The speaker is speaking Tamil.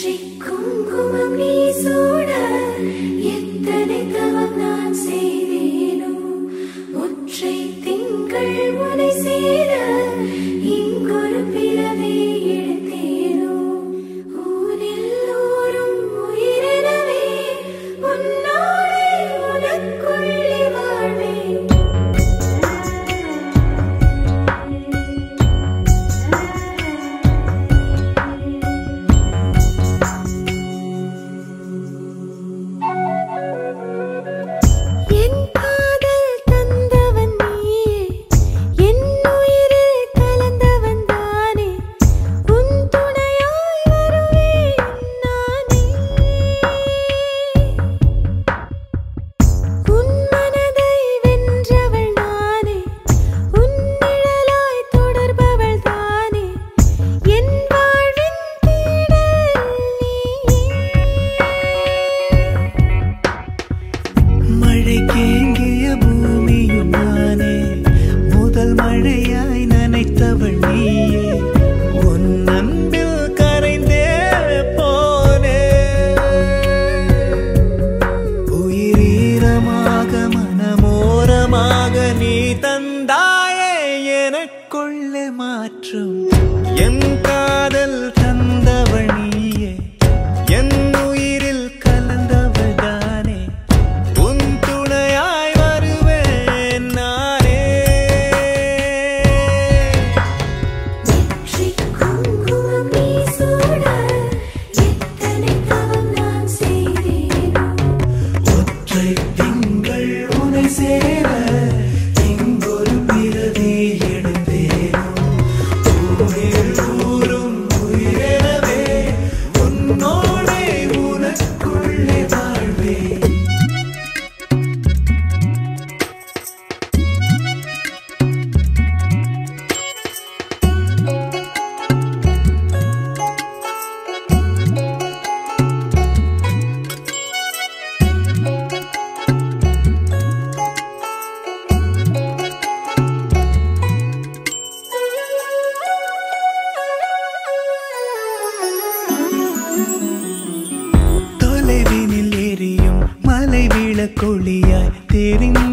நெற்றி குங்குமம் நீ சூட எத்தனை தவம் நான் செய்தேனோ ஒற்றை திங்கள் முனை சேர இங்கொரு பிறவி எடுத்தேனோ ஊரில் ஊரும் உயிரினவே உன்னாலே உனக்குள்ளே வாழ்வேன் என் காதல் தந்தவன் நீயே என் உயிரில் கலந்தவன் தானே உன் துணையாய் வருவேன் நானே உன் மனதை வென்றவள் நானே உன் நிழலாய் தொடர்பவள் தானே என் வாழ்வின் தேடல் நீயே மழை கேங்கிய பூமியும் நானே முதல் மழையாய் நனைத்தவள் நீயே உன் அன்பில் கரைந்தே போனே உயிரீரமாக மனமோரமாக நீ தந்தாயே எனக்குள்ளே மாற்றும் என் காதல் தந்தவள் நீயே என் உயிரில் கலந்தவள் தானே உன் துணையாய் வருவேன் நானே நெற்றி குங்குமம் நீ சூட எத்தனை தவம் நான் செய்தேனோ ஒற்றை திங்கள் உனை சேர இங்கொரு பிறவி எடுத்தேனோ ஊரில் ஊரும் உயிரெனவே உன்னோடே உனக்குள்ளே வாழ்வேன் தொலைவினில் எரியும் மலை விளக்கொளியாய் தெரிந்த